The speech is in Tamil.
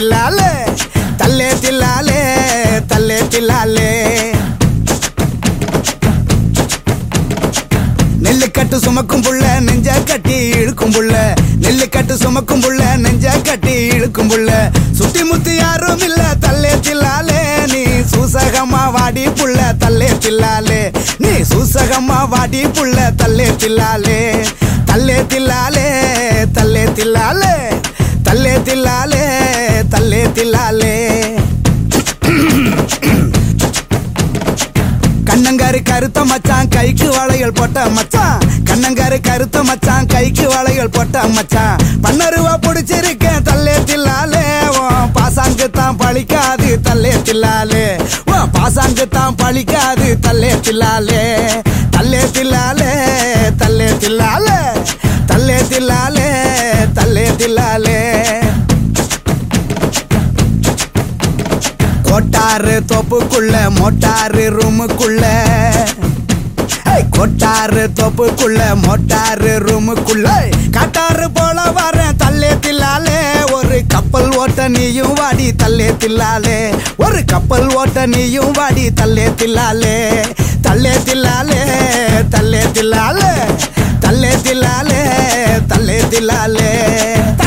தில்லாலே தல்லே தில்லாலே தல்லே தில்லாலே நெல்லு கட்டு சுமக்கும் புள்ள நெஞ்ச கட்டி இழுக்கும் புள்ள நெல்லு கட்டு சுமக்கும் புள்ள நெஞ்ச கட்டி இழுக்கும் புள்ள சுத்தி முத்தி யாரும் இல்ல தல்லே தில்லாலே நீ சூசகமா வாடி புள்ள தல்லே தில்லாலே நீ சூசகமா வாடி புள்ள தல்லே தில்லாலே தல்லே தில்லாலே தல்லே தில்லாலே தல்லே தில்லாலே தல்லே தில்லாலே கண்ணங்காரு கருத்த மச்சான் கைக்கு வளையல் போட்ட மச்சான் கண்ணங்காரு கருத்த மச்சான் கைக்கு வளையல் போட்ட மச்சான் பன்னருவா புடிச்சிருக்கேன் தல்லே தில்லாலே உன் பாசாங்கு தான் பழிக்காது தல்லே தில்லாலே உன் பாசாங்கு தான் பழிக்காது தல்லே தில்லாலே தல்லே தில்லாலே தல்லே தில்லாலே தல்லே தில்லாலே தல்லே தில்லாலே கோட்டாரு தோப்புக்குள்ள மோட்டாரு ரூமுக்குள்ள ஏய், கொட்டாரு தோப்புக்குள்ள மோட்டாரு ரூமுக்குள்ள காட்டாரு போல வரேன் தல்லே தில்லாலே ஒரு கப்பல் ஓட்ட நீயும் வாடி தல்லே தில்லாலே ஒரு கப்பல் ஓட்ட நீயும் வாடி தல்லே தில்லாலே தல்லே தில்லாலே தல்லே தில்லாலே தல்லே தில்லாலே தல்லே தில்லாலே